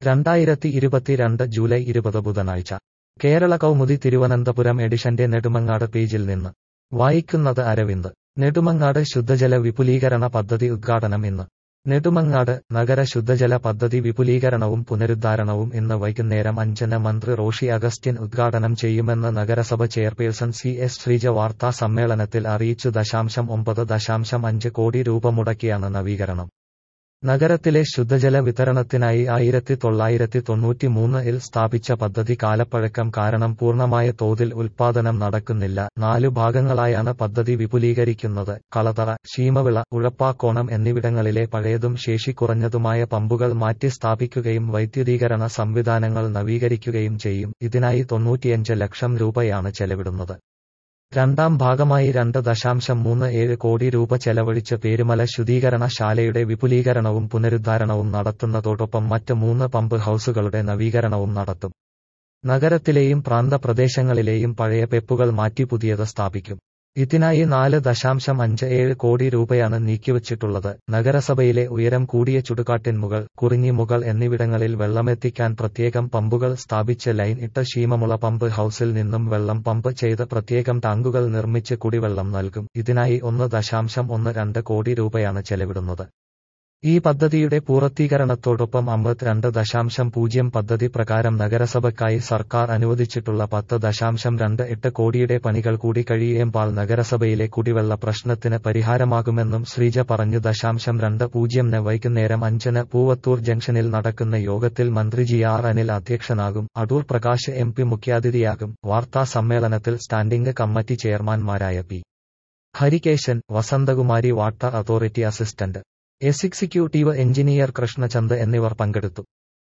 രണ്ടായിരത്തി ഇരുപത്തിരണ്ട് ജൂലൈ ഇരുപത് ബുധനാഴ്ച കേരള കൗമുദി തിരുവനന്തപുരം എഡിഷന്റെ നെടുമങ്ങാട് പേജിൽ നിന്ന് വായിക്കുന്നത് അരവിന്ദ് നെടുമങ്ങാട് ശുദ്ധജല വിപുലീകരണ പദ്ധതി ഉദ്ഘാടനം ഇന്ന് നെടുമങ്ങാട് നഗര ശുദ്ധജല പദ്ധതി വിപുലീകരണവും പുനരുദ്ധാരണവും ഇന്ന് വൈകുന്നേരം അഞ്ചിന് മന്ത്രി റോഷി അഗസ്റ്റിൻ ഉദ്ഘാടനം ചെയ്യുമെന്ന് നഗരസഭ ചെയർപേഴ്സൺ സി എസ് ശ്രീജ വാർത്താ സമ്മേളനത്തിൽ അറിയിച്ചു ദശാംശം ഒമ്പത് ദശാംശം അഞ്ച് കോടി രൂപ മുടക്കിയാണ് നവീകരണം നഗരത്തിലെ ശുദ്ധജല വിതരണത്തിനായി ആയിരത്തി തൊള്ളായിരത്തി തൊണ്ണൂറ്റിമൂന്നിൽ സ്ഥാപിച്ച പദ്ധതി കാലപ്പഴക്കം കാരണം പൂർണ്ണമായ തോതിൽ ഉൽപ്പാദനം നടക്കുന്നില്ല നാലു ഭാഗങ്ങളായാണ് പദ്ധതി വിപുലീകരിക്കുന്നത് കളതറ ശീമവിള ഉഴപ്പാക്കോണം എന്നിവിടങ്ങളിലെ പഴയതും ശേഷി കുറഞ്ഞതുമായ പമ്പുകൾ മാറ്റി സ്ഥാപിക്കുകയും വൈദ്യുതീകരണ സംവിധാനങ്ങൾ നവീകരിക്കുകയും ചെയ്യും ഇതിനായി തൊണ്ണൂറ്റിയഞ്ച് ലക്ഷം രൂപയാണ് ചെലവിടുന്നത് രണ്ടാം ഭാഗമായി രണ്ട് ദശാംശം മൂന്ന് ഏഴ് കോടി രൂപ ചെലവഴിച്ച് പേരുമല ശുദ്ധീകരണ ശാലയുടെ വിപുലീകരണവും പുനരുദ്ധാരണവും നടത്തുന്നതോടൊപ്പം മറ്റ് മൂന്ന് പമ്പ് ഹൌസുകളുടെ നവീകരണവും നടത്തും നഗരത്തിലെയും പ്രാന്തപ്രദേശങ്ങളിലെയും പഴയ പെപ്പുകൾ മാറ്റി പുതിയത് സ്ഥാപിക്കും ഇതിനായി നാല് ദശാംശം അഞ്ച് ഏഴ് കോടി രൂപയാണ് നീക്കിവച്ചിട്ടുള്ളത് നഗരസഭയിലെ ഉയരം കൂടിയ ചുടുകാട്ടിൻമുകൾ കുറിഞ്ഞിമുകൾ എന്നിവിടങ്ങളിൽ വെള്ളമെത്തിക്കാൻ പ്രത്യേകം പമ്പുകൾ സ്ഥാപിച്ച് ലൈൻ ഇട്ട ശീമമുള പമ്പ് ഹൌസിൽ നിന്നും വെള്ളം പമ്പ് ചെയ്ത് പ്രത്യേകം ടാങ്കുകൾ നിർമ്മിച്ച് കുടിവെള്ളം നൽകും ഇതിനായി ഒന്ന് ദശാംശം ഒന്ന് രണ്ട് കോടി രൂപയാണ് ചെലവിടുന്നത് ഈ പദ്ധതിയുടെ പൂർത്തീകരണത്തോടൊപ്പം അമ്പത്തിരണ്ട് ദശാംശം പൂജ്യം പദ്ധതി പ്രകാരം നഗരസഭയ്ക്കായി സർക്കാർ അനുവദിച്ചിട്ടുള്ള പത്ത് ദശാംശം രണ്ട് എട്ട് കോടിയുടെ പണികൾ കൂടി കഴിയുമ്പോൾ നഗരസഭയിലെ കുടിവെള്ള പ്രശ്നത്തിന് പരിഹാരമാകുമെന്നും ശ്രീജ പറഞ്ഞു ദശാംശം രണ്ട് പൂജ്യംന് വൈകുന്നേരം അഞ്ചിന് പൂവത്തൂർ ജംഗ്ഷനിൽ നടക്കുന്ന യോഗത്തിൽ മന്ത്രി ജി ആർ അനിൽ അധ്യക്ഷനാകും അടൂർ പ്രകാശ് എം പി മുഖ്യാതിഥിയാകും വാർത്താ സമ്മേളനത്തിൽ സ്റ്റാൻഡിംഗ് കമ്മിറ്റി ചെയർമാൻമാരായ P Harikesan Vasanthakumari water authority assistant S executive engineer Krishnachand എന്നിവർ പങ്കെടുത്തു